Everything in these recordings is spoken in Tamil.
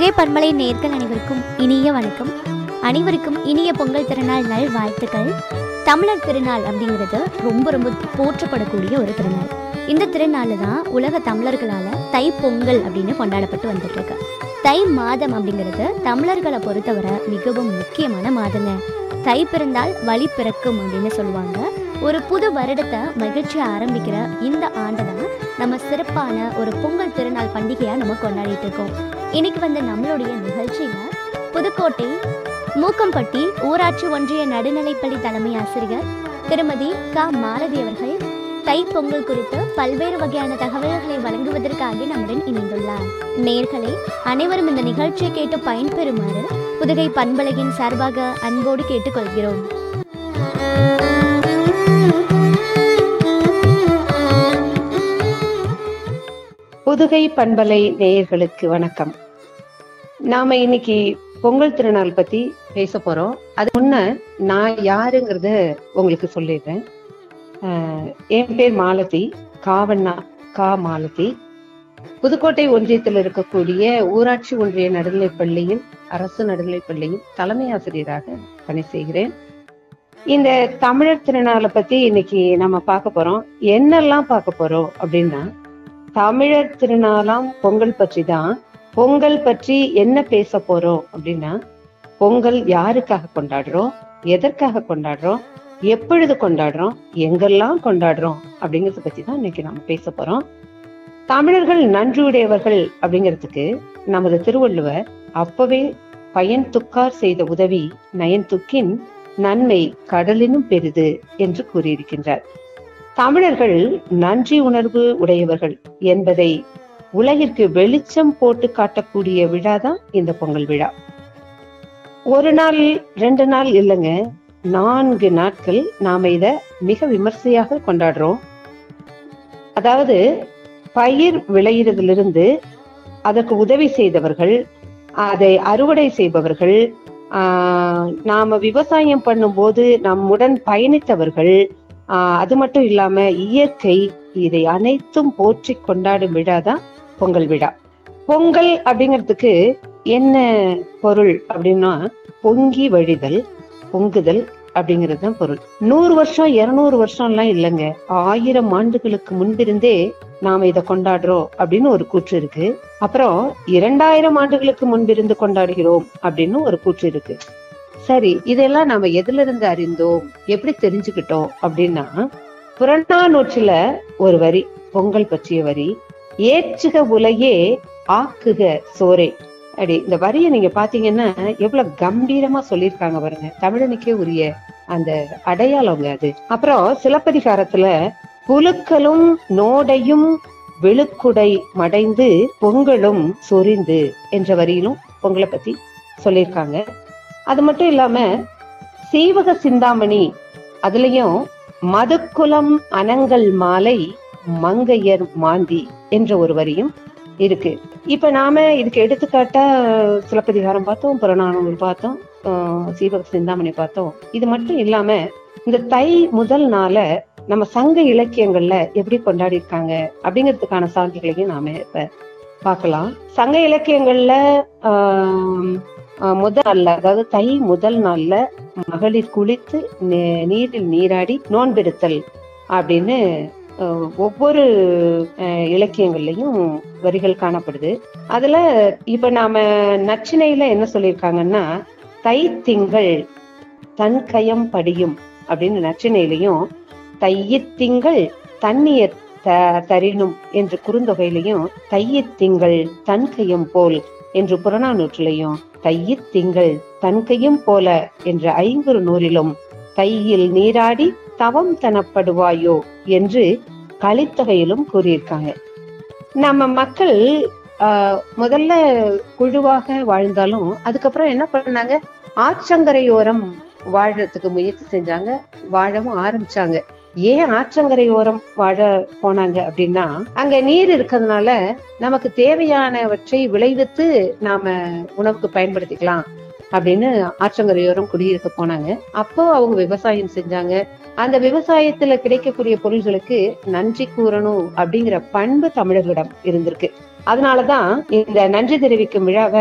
புதுகை பண்பலை நேர்கள் அனைவருக்கும் இனிய வணக்கம் அனைவருக்கும் இனிய பொங்கல் திருநாள் நல் வாழ்த்துக்கள் தமிழர் திருநாள் அப்படிங்கிறது ரொம்ப ரொம்ப போற்றப்படக்கூடிய ஒரு திருநாள் இந்த திருநாள் தான் உலக தமிழர்களால் தை பொங்கல் அப்படின்னு கொண்டாடப்பட்டு வந்துட்டு இருக்கு தை மாதம் அப்படிங்கிறது தமிழர்களை பொறுத்தவரை மிகவும் முக்கியமான மாதங்க தை பிறந்தால் வழி பிறக்கும் அப்படின்னு சொல்லுவாங்க ஒரு புது வருடத்தை மகிழ்ச்சியா ஆரம்பிக்கிற இந்த ஆண்டை தான் நம்ம சிறப்பான ஒரு பொங்கல் திருநாள் பண்டிகையாக நம்ம கொண்டாடிட்டு இருக்கோம் இன்னைக்கு வந்து நம்மளுடைய நிகழ்ச்சியில புதுக்கோட்டை மூக்கம்பட்டி ஊராட்சி ஒன்றிய நடுநிலைப்பள்ளி தலைமை ஆசிரியர் திருமதி க மாலதி அவர்கள் தை பொங்கல் குறித்து பல்வேறு வகையான தகவல்களை வழங்குவதற்காக நம்முடன் இணைந்துள்ளார் நேர்களே அனைவரும் இந்த நிகழ்ச்சியை கேட்டு பயன்பெறுமாறு புதுகை பண்பலையின் சார்பாக அன்போடு கேட்டுக்கொள்கிறோம் புதுகை பண்பலை நேயர்களுக்கு வணக்கம் நாம இன்னைக்கு பொங்கல் திருநாள் பத்தி பேச போறோம் அது முன்ன நான் யாருங்கிறத உங்களுக்கு சொல்லிடுறேன் ஆஹ் என் பேர் மாலதி காவண்ணா கா மாலதி புதுக்கோட்டை ஒன்றியத்தில் இருக்கக்கூடிய ஊராட்சி ஒன்றிய நடுநிலைப்பள்ளியில் அரசு நடுநிலைப்பள்ளியில் தலைமை ஆசிரியராக பணி செய்கிறேன் இந்த தமிழர் திருநாளை பத்தி இன்னைக்கு நம்ம பார்க்க போறோம் என்னெல்லாம் பார்க்க போறோம் அப்படின்னா தமிழர் திருநாளாம் பொங்கல் பற்றி தான் பொங்கல் பற்றி என்ன பேச போறோம் அப்படின்னா பொங்கல் யாருக்காக கொண்டாடுறோம் எதற்காக கொண்டாடுறோம் எப்பொழுது கொண்டாடுறோம் எங்கெல்லாம் கொண்டாடுறோம் அப்படிங்கறத பத்தி தான் இன்னைக்கு நம்ம பேச போறோம் தமிழர்கள் நன்றியுடையவர்கள் அப்படிங்கிறதுக்கு நமது திருவள்ளுவர் அப்பவே பயன் துக்கார் செய்த உதவி நயன் துக்கின் நன்மை கடலினும் பெரிது என்று கூறியிருக்கின்றார் தமிழர்கள் நன்றி உணர்வு உடையவர்கள் என்பதை உலகிற்கு வெளிச்சம் போட்டு காட்டக்கூடிய விழா தான் இந்த பொங்கல் விழா ஒரு நாள் ரெண்டு நாள் இல்லைங்க நான்கு நாட்கள் நாம இத மிக விமர்சையாக கொண்டாடுறோம் அதாவது பயிர் விளையிறதிலிருந்து அதற்கு உதவி செய்தவர்கள் அதை அறுவடை செய்பவர்கள் ஆஹ் நாம விவசாயம் பண்ணும்போது நம்முடன் பயணித்தவர்கள் ஆஹ் அது மட்டும் இல்லாம இயற்கை இதை அனைத்தும் போற்றி கொண்டாடும் விழா தான் பொங்கல் விழா பொங்கல் அப்படிங்கிறதுக்கு என்ன பொருள் அப்படின்னா பொங்கி வழிதல் பொங்குதல் அப்படிங்கிறது தான் பொருள் நூறு வருஷம் இருநூறு வருஷம் எல்லாம் இல்லைங்க ஆயிரம் ஆண்டுகளுக்கு முன்பிருந்தே நாம இதை கொண்டாடுறோம் அப்படின்னு ஒரு கூற்று இருக்கு அப்புறம் இரண்டாயிரம் ஆண்டுகளுக்கு முன்பிருந்து கொண்டாடுகிறோம் அப்படின்னு ஒரு கூற்று இருக்கு சரி இதெல்லாம் நாம எதுல இருந்து அறிந்தோம் எப்படி தெரிஞ்சுக்கிட்டோம் அப்படின்னா புறநானூற்றுல ஒரு வரி பொங்கல் பற்றிய வரி ஏற்றுக உலையே ஆக்குக சோரே அப்படி இந்த வரியை நீங்க பாத்தீங்கன்னா எவ்வளவு கம்பீரமா சொல்லியிருக்காங்க பாருங்க தமிழனுக்கே உரிய அந்த அடையாளங்க அது அப்புறம் சிலப்பதிகாரத்துல புழுக்களும் நோடையும் வெளுக்குடை மடைந்து பொங்கலும் சொரிந்து என்ற வரியிலும் பொங்கலை பத்தி சொல்லியிருக்காங்க அது மட்டும் இல்லாம சீவக சிந்தாமணி அதுலயும் மதுக்குலம் அனங்கள் மாலை மங்கையர் மாந்தி என்ற ஒரு வரியும் இருக்கு இப்ப நாம இதுக்கு எடுத்துக்காட்டா சிலப்பதிகாரம் பார்த்தோம் புறநானூறு பார்த்தோம் ஆஹ் சீவக சிந்தாமணி பார்த்தோம் இது மட்டும் இல்லாம இந்த தை முதல் நாள நம்ம சங்க இலக்கியங்கள்ல எப்படி கொண்டாடி இருக்காங்க அப்படிங்கிறதுக்கான சான்றுகளையும் நாம இப்ப பார்க்கலாம் சங்க இலக்கியங்கள்ல ஆஹ் ஆஹ் முதல் நாள்ல அதாவது தை முதல் நாள்ல மகளிர் குளித்து நே- நீரில் நீராடி நோன்பெடுத்தல் அப்படின்னு ஆஹ் ஒவ்வொரு ஆஹ் இலக்கியங்கள்லயும் வரிகள் காணப்படுது அதுல இப்ப நாம நச்சினையில என்ன சொல்லியிருக்காங்கன்னா தை திங்கள் தன் கயம் படியும் அப்படின்னு நச்சினையிலையும் தையித்திங்கள் தண்ணீர் த- தரினும் என்று குறுந்தொகையிலையும் தையித்திங்கள் தன் கையம் போல் என்று புறநானூற்றிலையும் தையித்திங்கள் தன் கையும் போல என்ற ஐங்குறு நூறிலும் தையில் நீராடி தவம் தனப்படுவாயோ என்று கலித்தொகையிலும் கூறியிருக்காங்க நம்ம மக்கள் ஆஹ், முதல்ல குழுவாக வாழ்ந்தாலும் அதுக்கப்புறம் என்ன பண்ணாங்க ஆற்றங்கரையோரம் வாழறதுக்கு முயற்சி செஞ்சாங்க வாழவும் ஆரம்பிச்சாங்க ஏன் ஆற்றங்கரையோரம் வாழ போனாங்க அப்படின்னா அங்க நீர் இருக்கிறதுனால நமக்கு தேவையானவற்றை விளைவித்து நாம உணவுக்கு பயன்படுத்திக்கலாம் அப்படின்னு ஆற்றங்கரையோரம் குடியிருக்க போனாங்க அப்போ அவங்க விவசாயம் செஞ்சாங்க அந்த விவசாயத்துல கிடைக்கக்கூடிய பொருள்களுக்கு நன்றி கூறணும் அப்படிங்கிற பண்பு தமிழர்களிடம் இருந்திருக்கு அதனாலதான் இந்த நன்றி தெரிவிக்கும் விழாவை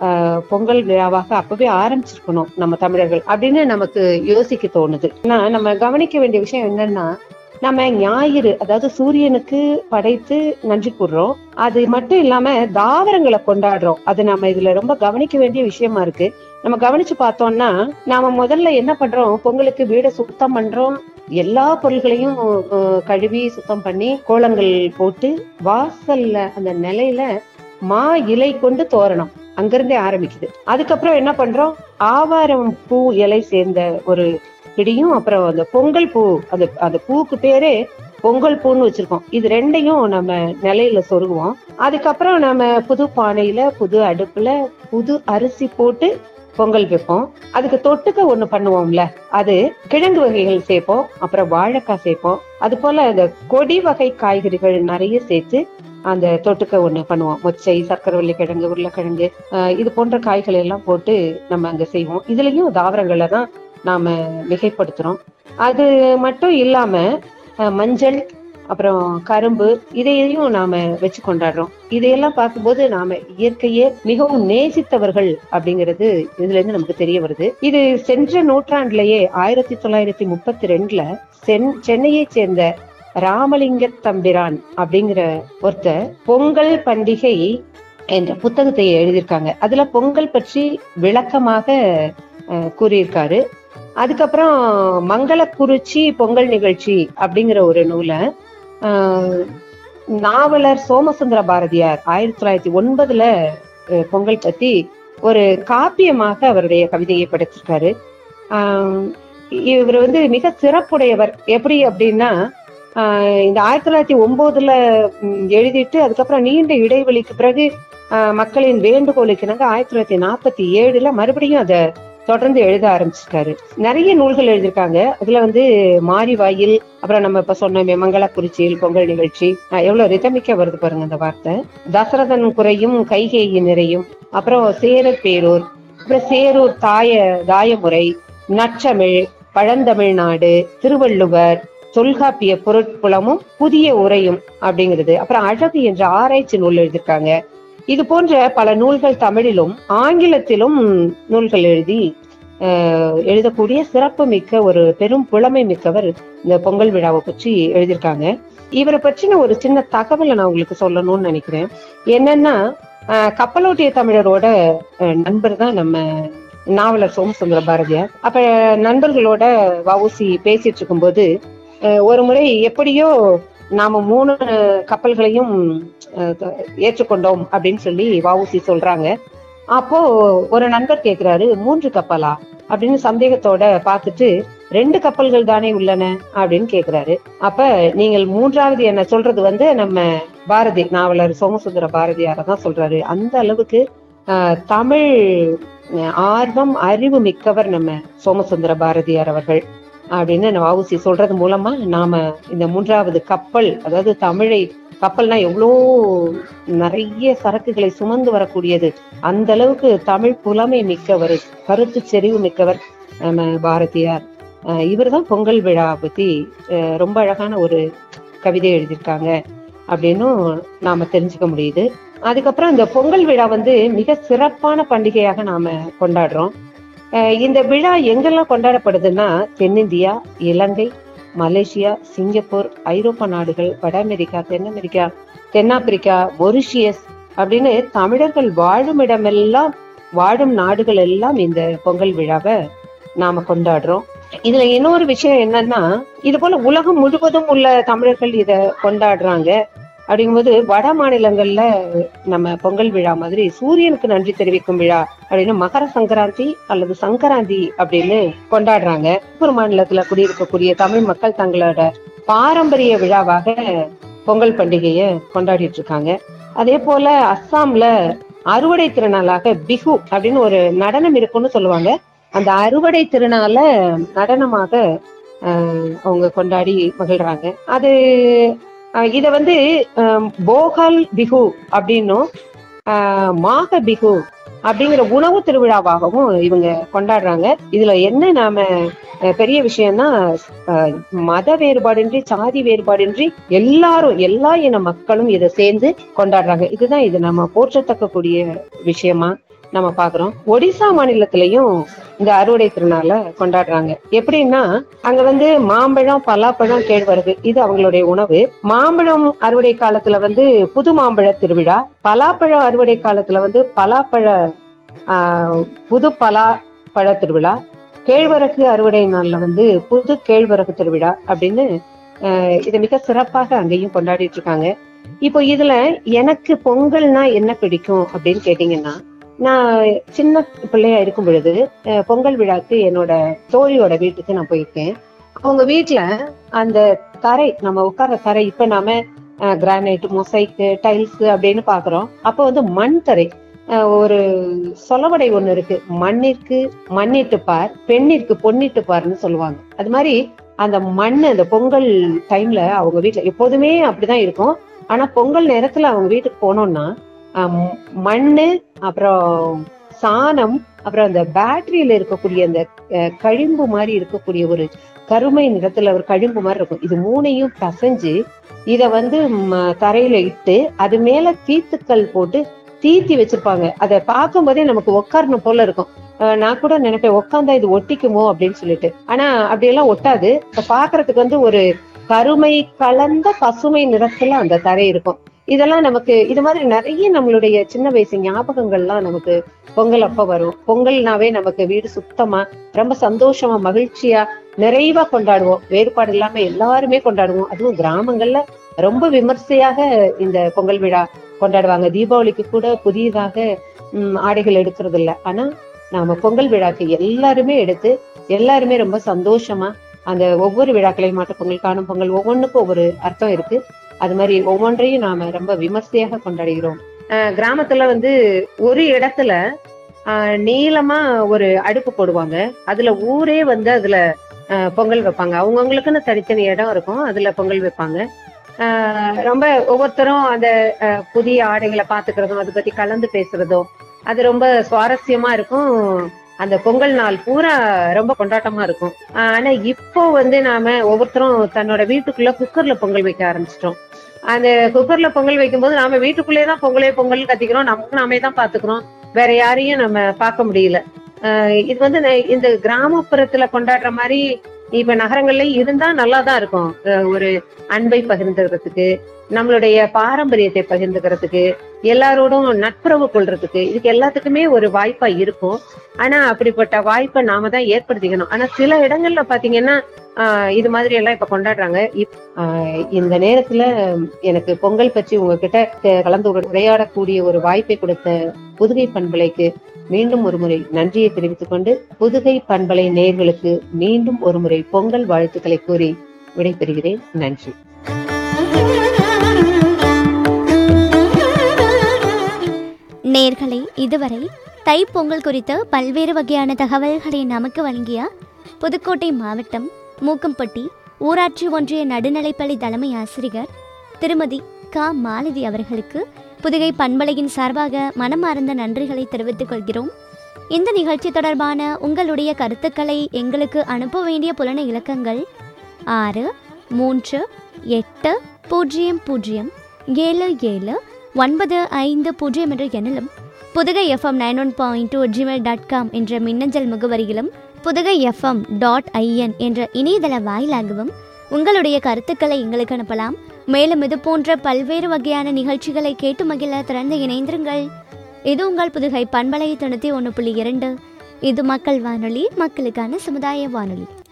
ஆஹ், பொங்கல் விழாவாக அப்பவே ஆரம்பிச்சிருக்கணும் நம்ம தமிழர்கள் அப்படின்னு நமக்கு யோசிக்க தோணுது ஆனா நம்ம கவனிக்க வேண்டிய விஷயம் என்னன்னா நம்ம ஞாயிறு அதாவது சூரியனுக்கு படைத்து நன்றி கூறுறோம் அது மட்டும் இல்லாம தாவரங்களை கொண்டாடுறோம் அது நம்ம இதுல ரொம்ப கவனிக்க வேண்டிய விஷயமா இருக்கு நம்ம கவனிச்சு பார்த்தோம்னா நாம முதல்ல என்ன பண்றோம் பொங்கலுக்கு வீடை சுத்தம் பண்றோம் எல்லா பொருள்களையும் அஹ், கழுவி சுத்தம் பண்ணி கோலங்கள் போட்டு வாசல்ல அந்த நிலையில மா இலை கொண்டு தோரணம் அங்கிருந்தே ஆரம்பிக்குது அதுக்கப்புறம் என்ன பண்றோம் ஆவாரம் பூ இலை சேர்ந்த ஒரு பிடியும் அப்புறம் அந்த பொங்கல் பூ அந்த அந்த பூக்கு பேரே பொங்கல் பூன்னு வச்சிருக்கோம் இது ரெண்டையும் நம்ம நிலையில சொருகுவோம் அதுக்கப்புறம் நம்ம புது பானையில புது அடுப்புல புது அரிசி போட்டு பொங்கல் வைப்போம் அதுக்கு தொட்டுக்க ஒண்ணு பண்ணுவோம்ல அது கிழங்கு வகைகள் சேர்ப்போம் அப்புறம் வாழைக்காய் சேர்ப்போம் அது போல இந்த கொடி வகை காய்கறிகள் நிறைய சேர்த்து அந்த தொட்டுக்க ஒண்ணு பண்ணுவோம் மொச்சை சர்க்கரவள்ளி கிழங்கு உருளைக்கிழங்கு ஆஹ் இது போன்ற காய்களை எல்லாம் போட்டு நம்ம அங்க செய்வோம் இதுலயும் தாவரங்களை தான் நாம மிகைப்படுத்துறோம் அது மட்டும் இல்லாம ஆஹ் மஞ்சள் அப்புறம் கரும்பு இதையும் நாம வச்சு கொண்டாடுறோம் இதையெல்லாம் பார்க்கும்போது நாம இயற்கையே மிகவும் நேசித்தவர்கள் அப்படிங்கிறது இதுல இருந்து நமக்கு தெரிய வருது இது சென்ற நூற்றாண்டுலயே ஆயிரத்தி தொள்ளாயிரத்தி முப்பத்தி ரெண்டுல சென் சென்னையை சேர்ந்த ராமலிங்க தம்பிரான் அப்படிங்கிற ஒருத்தர் பொங்கல் பண்டிகை என்ற புத்தகத்தை எழுதியிருக்காங்க அதுல பொங்கல் பற்றி விளக்கமாக அஹ், கூறியிருக்காரு அதுக்கப்புறம் மங்களக்குறிச்சி பொங்கல் நிகழ்ச்சி அப்படிங்கிற ஒரு நூலை ஆஹ், நாவலர் சோமசுந்தர பாரதியார் ஆயிரத்தி தொள்ளாயிரத்தி ஒன்பதுல அஹ், பொங்கல் பத்தி ஒரு காப்பியமாக அவருடைய கவிதையை படைச்சிருக்காரு ஆஹ், இவர் வந்து மிக சிறப்புடையவர் எப்படி அப்படின்னா ஆஹ், இந்த ஆயிரத்தி தொள்ளாயிரத்தி ஒன்பதுல ம், எழுதிட்டு அதுக்கப்புறம் நீண்ட இடைவெளிக்கு பிறகு ஆஹ், மக்களின் வேண்டுகோளுக்கு இணங்க ஆயிரத்தி தொள்ளாயிரத்தி நாற்பத்தி ஏழுல மறுபடியும் அதை தொடர்ந்து எழுத ஆரம்பிச்சிருக்காரு நிறைய நூல்கள் எழுதியிருக்காங்க அதுல வந்து மாரிவாயில் அப்புறம் நம்ம இப்ப சொன்னோமே மங்களக்குறிச்சியில் பொங்கல் நிகழ்ச்சி ஆஹ் எவ்வளவு ரிதமிக்க வருது பாருங்க அந்த வார்த்தை தசரதன் குறையும் கைகேயி நிறையும் அப்புறம் சேரர் பேரூர் அப்புறம் சேரூர் தாய தாயமுறை நற்றமிழ் பழந்தமிழ்நாடு திருவள்ளுவர் தொல்காப்பிய பொருட்புலமும் புதிய உரையும் அப்படிங்கிறது அப்புறம் அழகு என்ற ஆராய்ச்சி நூல் எழுதியிருக்காங்க இது போன்ற பல நூல்கள் தமிழிலும் ஆங்கிலத்திலும் நூல்கள் எழுதி அஹ், எழுதக்கூடிய சிறப்பு மிக்க ஒரு பெரும் புலமை மிக்கவர் இந்த பொங்கல் விழாவை பற்றி எழுதியிருக்காங்க இவரை பற்றின ஒரு சின்ன தகவலை நான் உங்களுக்கு சொல்லணும்னு நினைக்கிறேன் என்னன்னா அஹ், கப்பலோட்டிய தமிழரோட அஹ், நண்பர் தான் நம்ம நாவலர் சோமசுந்தர பாரதியார் அப்ப நண்பர்களோட வவுசி பேசிட்டு இருக்கும்போது அஹ், ஒரு முறை எப்படியோ நாம மூணு கப்பல்களையும் அஹ், த- ஏற்றுக்கொண்டோம் அப்படின்னு சொல்லி வவுசி சொல்றாங்க அப்போ ஒரு நண்பர் கேக்குறாரு மூன்று கப்பலா அப்படின்னு சந்தேகத்தோட பார்த்துட்டு ரெண்டு கப்பல்கள் தானே உள்ளன அப்படின்னு கேக்குறாரு அப்ப நீங்கள் மூன்றாவது என்ன சொல்றது வந்து நம்ம பாரதி நாவலர் சோமசுந்தர பாரதியார தான் சொல்றாரு அந்த அளவுக்கு ஆஹ், தமிழ் அஹ், ஆர்வம் அறிவு மிக்கவர் நம்ம சோமசுந்தர பாரதியார் அவர்கள் அப்படின்னு நம்ம வவுசி சொல்றது மூலமா நாம இந்த மூன்றாவது கப்பல் அதாவது தமிழை கப்பல்னா எவ்வளோ நிறைய சரக்குகளை சுமந்து வரக்கூடியது அந்த அளவுக்கு தமிழ் புலமை மிக்கவர் கருத்து செறிவு மிக்கவர் நம்ம பாரதியார் இவர் தான் பொங்கல் விழா பத்தி அஹ், ரொம்ப அழகான ஒரு கவிதை எழுதியிருக்காங்க அப்படின்னும் நாம தெரிஞ்சுக்க முடியுது அதுக்கப்புறம் இந்த பொங்கல் விழா வந்து மிக சிறப்பான பண்டிகையாக நாம கொண்டாடுறோம் அஹ், இந்த விழா எங்கெல்லாம் கொண்டாடப்படுதுன்னா தென்னிந்தியா இலங்கை மலேசியா சிங்கப்பூர் ஐரோப்பா நாடுகள் வட அமெரிக்கா தென் அமெரிக்கா தென்னாப்பிரிக்கா மொரிஷியஸ் அப்படின்னு தமிழர்கள் வாழும் இடமெல்லாம் வாழும் நாடுகள் எல்லாம் இந்த பொங்கல் விழாவை நாம கொண்டாடுறோம் இதுல இன்னொரு விஷயம் என்னன்னா இது போல உலகம் முழுவதும் உள்ள தமிழர்கள் இத கொண்டாடுறாங்க அப்படிங்கும்போது வட மாநிலங்கள்ல நம்ம பொங்கல் விழா மாதிரி சூரியனுக்கு நன்றி தெரிவிக்கும் விழா அப்படின்னு மகர சங்கராந்தி அல்லது சங்கராந்தி அப்படின்னு கொண்டாடுறாங்க ஒரு மாநிலத்துல குடியிருக்கக்கூடிய தமிழ் மக்கள் தங்களோட பாரம்பரிய விழாவாக பொங்கல் பண்டிகையை கொண்டாடிட்டு இருக்காங்க அதே போல அஸ்ஸாம்ல அறுவடை திருநாளாக பிஹு அப்படின்னு ஒரு நடனம் இருக்குன்னு சொல்லுவாங்க அந்த அறுவடை திருநாள நடனமாக ஆஹ், அவங்க கொண்டாடி மகிழ்றாங்க அது ஆஹ், இத வந்து ஆஹ், போகல் பிஹு அப்படின்னும் ஆஹ், மாக பிஹு அப்படிங்கிற உணவு திருவிழாவாகவும் இவங்க கொண்டாடுறாங்க இதுல என்ன நாம அஹ், பெரிய விஷயம்னா அஹ், மத வேறுபாடின்றி சாதி வேறுபாடின்றி எல்லாரும் எல்லா இன மக்களும் இதை சேர்ந்து கொண்டாடுறாங்க இதுதான் இது நம்ம போற்றத்தக்க கூடிய விஷயமா நம்ம பாக்குறோம் ஒடிசா மாநிலத்திலையும் இந்த அறுவடை திருநாளை கொண்டாடுறாங்க எப்படின்னா அங்க வந்து மாம்பழம் பலாப்பழம் கேழ்வரகு இது அவங்களுடைய உணவு மாம்பழம் அறுவடை காலத்துல வந்து புது மாம்பழ திருவிழா பலாப்பழ அறுவடை காலத்துல வந்து பலாப்பழ ஆஹ், புது பலா பழ திருவிழா கேழ்வரகு அறுவடை நாள்ல வந்து புது கேழ்வரகு திருவிழா அப்படின்னு ஆஹ், இதை மிக சிறப்பாக அங்கேயும் கொண்டாடிட்டு இருக்காங்க இப்போ இதுல எனக்கு பொங்கல்னா என்ன பிடிக்கும் அப்படின்னு கேட்டீங்கன்னா நான் சின்ன பிள்ளையா இருக்கும் பொழுது அஹ், பொங்கல் விழாக்கு என்னோட தோழியோட வீட்டுக்கு நான் போயிருக்கேன் அவங்க வீட்ல அந்த தரை நம்ம உட்கார்ற தரை இப்ப நாம கிரானைட் மொசைக்கு டைல்ஸ் அப்படின்னு பாக்குறோம் அப்ப வந்து மண் தரை அஹ், ஒரு சொலவடை ஒண்ணு இருக்கு மண்ணிற்கு மண்ணிட்டு பார் பெண்ணிற்கு பொன்னிட்டு பார்னு சொல்லுவாங்க அது மாதிரி அந்த மண் அந்த பொங்கல் டைம்ல அவங்க வீட்ல எப்போதுமே அப்படிதான் இருக்கும் ஆனா பொங்கல் நேரத்துல அவங்க வீட்டுக்கு போனோம்னா ஆஹ் மண்ணு அப்புறம் சாணம் அப்புறம் அந்த பேட்டரியில இருக்கக்கூடிய அந்த அஹ், கழிம்பு மாதிரி இருக்கக்கூடிய ஒரு கருமை நிறத்துல ஒரு கழிம்பு மாதிரி இருக்கும் இது மூணையும் பசைஞ்சு இத வந்து ம, தரையில இட்டு அது மேல தீத்துக்கள் போட்டு தீத்தி வச்சிருப்பாங்க அதை பார்க்கும் போதே நமக்கு உட்காரணும் போல இருக்கும் அஹ், நான் கூட நினைப்பேன் உட்காந்தா இது ஒட்டிக்குமோ அப்படின்னு சொல்லிட்டு ஆனா அப்படியெல்லாம் ஒட்டாது இப்ப பாக்குறதுக்கு வந்து ஒரு கருமை கலந்த பசுமை நிறத்துல அந்த தரை இருக்கும் இதெல்லாம் நமக்கு இது மாதிரி நிறைய நம்மளுடைய சின்ன வயசு ஞாபகங்கள்லாம் நமக்கு பொங்கல் அப்ப வரும் பொங்கல்னாவே நமக்கு வீடு சுத்தமா ரொம்ப சந்தோஷமா மகிழ்ச்சியா நிறைவா கொண்டாடுவோம் வேறுபாடு இல்லாம எல்லாருமே கொண்டாடுவோம் அதுவும் கிராமங்கள்ல ரொம்ப விமர்சையாக இந்த பொங்கல் விழா கொண்டாடுவாங்க தீபாவளிக்கு கூட புதியதாக உம், ஆடைகள் எடுக்கிறது இல்ல ஆனா நாம பொங்கல் விழாக்கு எல்லாருமே எடுத்து எல்லாருமே ரொம்ப சந்தோஷமா அந்த ஒவ்வொரு விழாக்களையும் மாட்டு பொங்கல் காணும் பொங்கல் ஒவ்வொன்றுக்கும் ஒவ்வொரு அர்த்தம் இருக்கு அது மாதிரி ஒவ்வொன்றையும் நாம ரொம்ப விமர்சையாக கொண்டாடுகிறோம் அஹ் கிராமத்துல வந்து ஒரு இடத்துல ஆஹ் நீளமா ஒரு அடுப்பு போடுவாங்க அதுல ஊரே வந்து அதுல ஆஹ் பொங்கல் வைப்பாங்க அவங்கவுங்களுக்குன்னு தனித்தனி இடம் இருக்கும் அதுல பொங்கல் வைப்பாங்க ஆஹ் ரொம்ப ஒவ்வொருத்தரும் அந்த ஆஹ் புதிய ஆடைகளை பாத்துக்கிறதும் அதை பத்தி கலந்து பேசுறதும் அது ரொம்ப சுவாரஸ்யமா இருக்கும் அந்த பொங்கல் நாள் பூரா ரொம்ப கொண்டாட்டமா இருக்கும் ஆஹ் ஆனா இப்போ வந்து நாம ஒவ்வொருத்தரும் தன்னோட வீட்டுக்குள்ள குக்கர்ல பொங்கல் வைக்க ஆரம்பிச்சிட்டோம் அந்த குக்கர்ல பொங்கல் வைக்கும்போது நாம வீட்டுக்குள்ளேயே தான் பொங்கலே பொங்கல் கத்திக்கிறோம் நமக்கு நாமே தான் பாத்துக்கிறோம் வேற யாரையும் நம்ம பார்க்க முடியல ஆஹ் இது வந்து ந- இந்த கிராமப்புறத்துல கொண்டாடுற மாதிரி இப்ப நகரங்கள்லயும் இருந்தா நல்லா தான் இருக்கும் ஆஹ் ஒரு அன்பை பகிர்ந்துக்கிறதுக்கு நம்மளுடைய பாரம்பரியத்தை பகிர்ந்துக்கிறதுக்கு எல்லாரோடும் நட்புறவு கொள்றதுக்கு இதுக்கு எல்லாத்துக்குமே ஒரு வாய்ப்பா இருக்கும் ஆனா அப்படிப்பட்ட வாய்ப்பை நாம தான் ஏற்படுத்திக்கணும் ஆனா சில இடங்கள்ல பாத்தீங்கன்னா ஆஹ் இது மாதிரி எல்லாம் இப்ப கொண்டாடுறாங்க இப்- ஆஹ் இந்த நேரத்துல எனக்கு பொங்கல் பற்றி உங்ககிட்ட க- கலந்து உரை- உரையாடக்கூடிய ஒரு வாய்ப்பை கொடுத்த புதுகை பண்பலைக்கு மீண்டும் ஒரு முறை நன்றியை தெரிவித்துக் கொண்டு புதுகை பண்பலை நேயர்களுக்கு மீண்டும் ஒரு முறை பொங்கல் வாழ்த்துக்களை கூறி விடைபெறுகிறேன் நன்றி நேர்களை இதுவரை தைப்பொங்கல் குறித்த பல்வேறு வகையான தகவல்களை நமக்கு வழங்கிய புதுக்கோட்டை மாவட்டம் மூக்கம்பட்டி ஊராட்சி ஒன்றிய நடுநிலைப்பள்ளி தலைமை ஆசிரியர் திருமதி க மாலதி அவர்களுக்கு புதுகை பண்பலையின் சார்பாக மனமார்ந்த நன்றிகளை தெரிவித்துக் கொள்கிறோம் இந்த நிகழ்ச்சி தொடர்பான உங்களுடைய கருத்துக்களை எங்களுக்கு அனுப்ப வேண்டிய புலன இலக்கங்கள் ஆறு மூன்று எட்டு பூஜ்ஜியம் பூஜ்ஜியம் ஏழு ஏழு ஒன்பது ஐந்து பூஜ்ஜியம் என்ற எண்ணிலும் Pudugai FM nine one point two Gmail dot com என்ற மின்னஞ்சல் முகவரியிலும் புதுகை எஃப்எம் டாட் ஐஎன் என்ற இணையதள வாயிலாகவும் உங்களுடைய கருத்துக்களை எங்களுக்கு அனுப்பலாம் மேலும் இது போன்ற பல்வேறு வகையான நிகழ்ச்சிகளை கேட்டு மகிழ திறந்து இணைந்திருங்கள் இது உங்கள் புதுகை பண்பலை தொண்ணூற்றி ஒன்று புள்ளி இரண்டு இது மக்கள் வானொலி மக்களுக்கான சமுதாய வானொலி